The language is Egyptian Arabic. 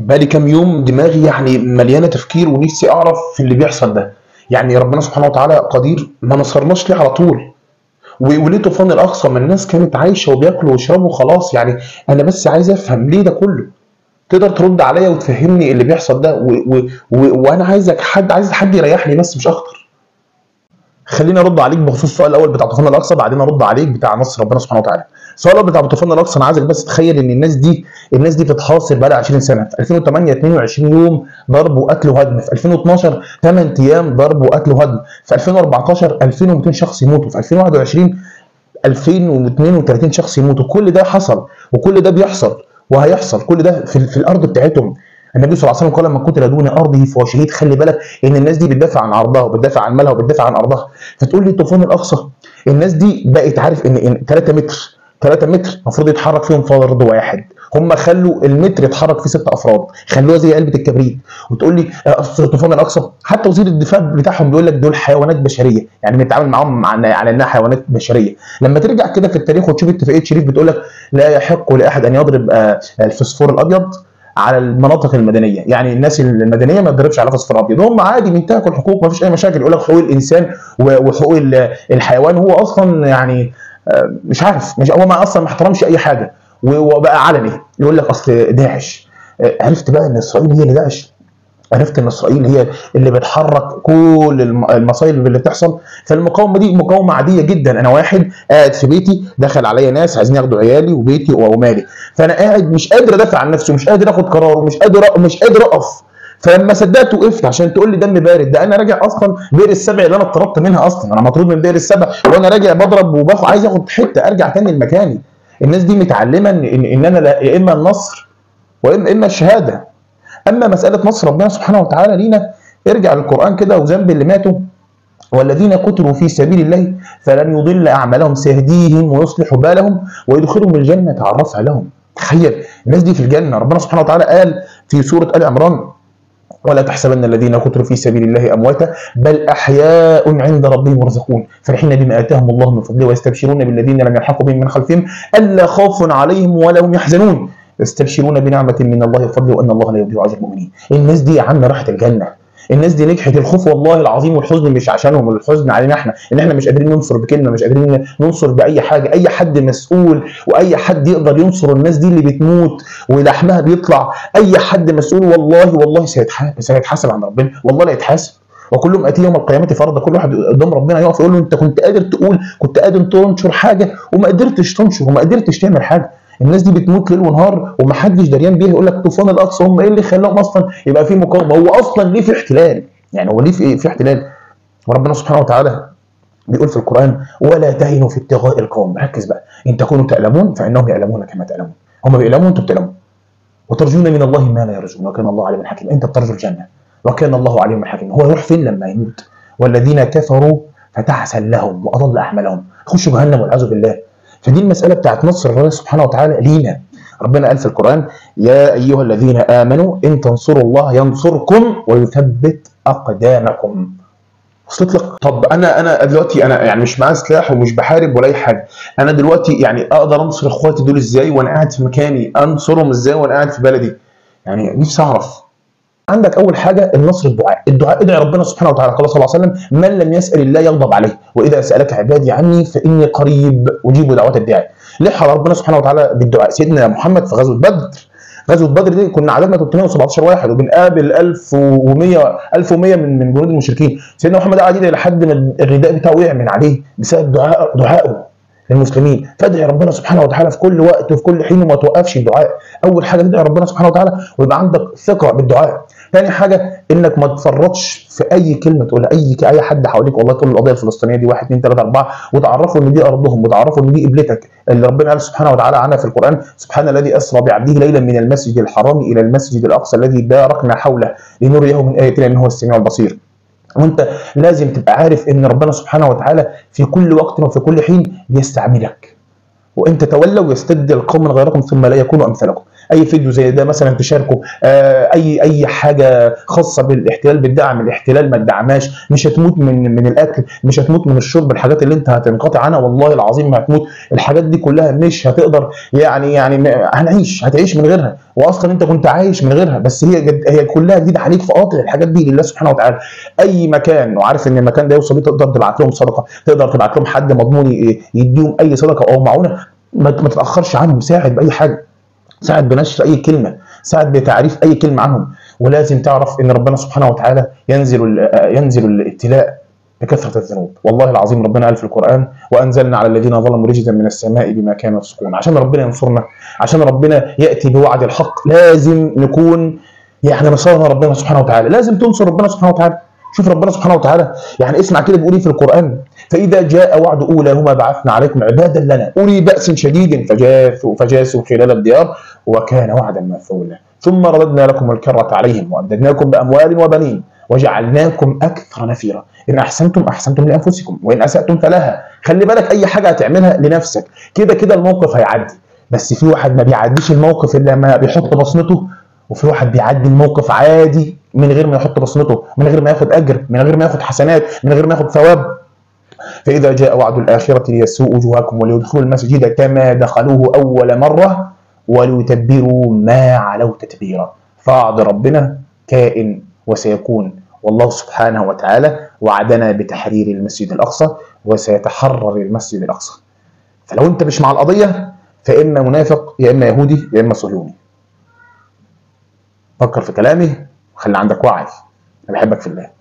بقالي كام يوم دماغي يعني مليانه تفكير ونفسي اعرف في اللي بيحصل ده يعني ربنا سبحانه وتعالى قدير ما نصرناش ليه على طول و- وليه طوفان الاقصى ما الناس كانت عايشه وبياكلوا ويشربوا خلاص يعني انا بس عايز افهم ليه ده كله تقدر ترد عليا وتفهمني اللي بيحصل ده و... و... و... وانا عايزك حد عايز حد يريحني بس مش اكتر خليني ارد عليك بخصوص السؤال الاول بتاع طوفان الاقصى بعدين ارد عليك بتاع نصر ربنا سبحانه وتعالى السؤال الاول بتاع طوفان الاقصى انا عايزك بس تخيل ان الناس دي الناس دي بتتحاصر بقى لها 20 سنه في 2008 22 يوم ضرب وقتل وهدم في 2012 8 ايام ضرب وقتل وهدم في 2014 2200 شخص يموتوا في 2021 2032 شخص يموتوا كل ده حصل وكل ده بيحصل وهيحصل كل ده في, في الارض بتاعتهم النبي صلى الله عليه وسلم قال لما قتل دون ارضه فهو شهيد خلي بالك ان الناس دي بتدافع عن ارضها وبتدافع عن مالها وبتدافع عن ارضها فتقول لي طوفان الاقصى الناس دي بقت عارف ان ان 3 متر 3 متر المفروض يتحرك فيهم فرد واحد هم خلوا المتر يتحرك فيه ست افراد خلوها زي علبه الكبريت وتقول لي آه، أصل طوفان الاقصى حتى وزير الدفاع بتاعهم بيقول لك دول حيوانات بشريه يعني بنتعامل معاهم عن- على انها حيوانات بشريه لما ترجع كده في التاريخ وتشوف اتفاقيه شريف بتقول لك لا يحق لاحد ان يضرب آه، الفسفور الابيض على المناطق المدنيه يعني الناس المدنيه ما تضربش على فسفور ابيض هم عادي بينتهكوا الحقوق ما فيش اي مشاكل يقول لك حقوق الانسان و- وحقوق ال- الحيوان هو اصلا يعني آه، مش عارف مش هو ما اصلا ما احترمش اي حاجه و- وبقى علني يقول لك اصل داعش آه، عرفت بقى ان اسرائيل هي اللي داعش عرفت ان اسرائيل هي اللي بتحرك كل الم- المصايب اللي بتحصل فالمقاومه دي مقاومه عاديه جدا انا واحد قاعد في بيتي دخل عليا ناس عايزين ياخدوا عيالي وبيتي ومالي فانا قاعد مش قادر ادافع عن نفسي ومش قادر اخد قرار ومش قادر مش قادر اقف فلما صدقت وقفت عشان تقول لي دم بارد ده انا راجع اصلا بئر السبع اللي انا اتطردت منها اصلا انا مطرود من بئر السبع وانا راجع بضرب وباخد عايز اخد حته ارجع تاني لمكاني الناس دي متعلمه ان ان إن انا لا- يا اما النصر واما اما الشهاده اما مساله نصر ربنا سبحانه وتعالى لينا ارجع للقران كده وذنب اللي ماتوا والذين قتلوا في سبيل الله فلن يضل اعمالهم سيهديهم ويصلح بالهم ويدخلهم الجنه عرفها لهم تخيل الناس دي في الجنه ربنا سبحانه وتعالى قال في سوره ال عمران ولا تحسبن الذين قتلوا في سبيل الله امواتا بل احياء عند ربهم يرزقون فرحين بما اتاهم الله من فضله ويستبشرون بالذين لم يلحقوا بهم من خلفهم الا خوف عليهم ولا هم يحزنون يستبشرون بنعمه من الله وفضله وان الله لا يضيع اجر المؤمنين الناس دي يا عم راحت الجنه الناس دي نجحت الخوف والله العظيم والحزن مش عشانهم الحزن علينا احنا ان احنا مش قادرين ننصر بكلمه مش قادرين ننصر باي حاجه اي حد مسؤول واي حد يقدر ينصر الناس دي اللي بتموت ولحمها بيطلع اي حد مسؤول والله والله سيتحاسب سيتحاسب عند ربنا والله لا يتحاسب وكلهم اتي يوم القيامه فرضا كل واحد قدام ربنا يقف يقول له انت كنت قادر تقول كنت قادر تنشر حاجه وما قدرتش تنشر وما قدرتش تعمل حاجه الناس دي بتموت ليل ونهار ومحدش دريان بيها يقول لك طوفان الاقصى هم ايه اللي خلاهم اصلا يبقى في مقاومه هو اصلا ليه في احتلال يعني هو ليه في في احتلال وربنا سبحانه وتعالى بيقول في القران ولا تهنوا في ابتغاء القوم ركز بقى ان تكونوا تعلمون فانهم يعلمون كما تعلمون هم بيعلمون انتم بتعلمون وترجون من الله ما لا يرجون وكان الله عليما حكيما انت بترجو الجنه وكان الله عليما حكيما هو يروح فين لما يموت والذين كفروا فتحسن لهم واضل اعمالهم يخشوا جهنم والعياذ بالله فدي المساله بتاعت نصر الله سبحانه وتعالى لينا ربنا قال في القران يا ايها الذين امنوا ان تنصروا الله ينصركم ويثبت اقدامكم وصلت لك طب انا انا دلوقتي انا يعني مش معايا سلاح ومش بحارب ولا اي حاجه انا دلوقتي يعني اقدر انصر اخواتي دول ازاي وانا قاعد في مكاني انصرهم ازاي وانا قاعد في بلدي يعني نفسي اعرف عندك اول حاجه النصر الدعاء الدعاء ادعي ربنا سبحانه وتعالى قال صلى الله عليه وسلم من لم يسال الله يغضب عليه واذا سالك عبادي عني فاني قريب اجيب دعوات الداعي لحى ربنا سبحانه وتعالى بالدعاء سيدنا محمد في غزوه بدر غزوه بدر دي كنا عددنا 317 واحد وبنقابل 1100 1100 من من جنود المشركين سيدنا محمد قعد يدعي لحد ما الرداء بتاعه وقع من عليه بسبب دعاء دعائه للمسلمين فادعي ربنا سبحانه وتعالى في كل وقت وفي كل حين وما توقفش الدعاء اول حاجه تدعي ربنا سبحانه وتعالى ويبقى عندك ثقه بالدعاء تاني حاجه انك ما تفرطش في اي كلمه تقولها اي اي حد حواليك والله تقول القضيه الفلسطينيه دي 1 2 3 4 وتعرفوا ان دي ارضهم وتعرفوا ان دي قبلتك اللي ربنا قال سبحانه وتعالى عنها في القران سبحان الذي اسرى بعبده ليلا من المسجد الحرام الى المسجد الاقصى الذي باركنا حوله لنريه من اياتنا انه هو السميع البصير وانت لازم تبقى عارف ان ربنا سبحانه وتعالى في كل وقت وفي كل حين بيستعملك وان تتولوا يستبدل قوما غيركم ثم لا يكونوا امثالكم اي فيديو زي ده مثلا تشاركه آه، اي اي حاجه خاصه بالاحتلال بتدعم الاحتلال ما تدعمهاش مش هتموت من من الاكل مش هتموت من الشرب الحاجات اللي انت هتنقطع عنها والله العظيم ما هتموت الحاجات دي كلها مش هتقدر يعني يعني م- هنعيش هتعيش من غيرها واصلا انت كنت عايش من غيرها بس هي جد هي كلها جديده عليك فقاطع الحاجات دي لله سبحانه وتعالى اي مكان وعارف ان المكان ده يوصل بيه تقدر تبعت لهم صدقه تقدر تبعت لهم حد مضمون ي- يديهم اي صدقه او معونه ما ما تتاخرش عنهم ساعد باي حاجه ساعد بنشر اي كلمه ساعد بتعريف اي كلمه عنهم ولازم تعرف ان ربنا سبحانه وتعالى ينزل ال- ينزل الابتلاء بكثره الذنوب والله العظيم ربنا قال في القران وانزلنا على الذين ظلموا رجزا من السماء بما كانوا يفسقون عشان ربنا ينصرنا عشان ربنا ياتي بوعد الحق لازم نكون يعني نصرنا ربنا سبحانه وتعالى لازم تنصر ربنا سبحانه وتعالى شوف ربنا سبحانه وتعالى يعني اسمع كده بيقول ايه في القران فاذا جاء وعد اولاهما بعثنا عليكم عبادا لنا اولي باس شديد فجاثوا فجاسوا خلال الديار وكان وعدا مفعولا ثم رددنا لكم الكرة عليهم وأمددناكم بأموال وبنين وجعلناكم أكثر نفيرا إن أحسنتم أحسنتم لأنفسكم وإن أسأتم فلها خلي بالك أي حاجة هتعملها لنفسك كده كده الموقف هيعدي بس في واحد ما بيعديش الموقف إلا لما بيحط بصمته وفي واحد بيعدي الموقف عادي من غير ما يحط بصمته من غير ما ياخد أجر من غير ما ياخد حسنات من غير ما ياخد ثواب فإذا جاء وعد الآخرة ليسوء وجوهكم وليدخلوا المسجد كما دخلوه أول مرة وليتبروا ما علوا تتبيرا فوعد ربنا كائن وسيكون والله سبحانه وتعالى وعدنا بتحرير المسجد الأقصى وسيتحرر المسجد الأقصى فلو أنت مش مع القضية فإما منافق يا إما يهودي يا إما صهيوني فكر في كلامي وخلي عندك وعي أنا بحبك في الله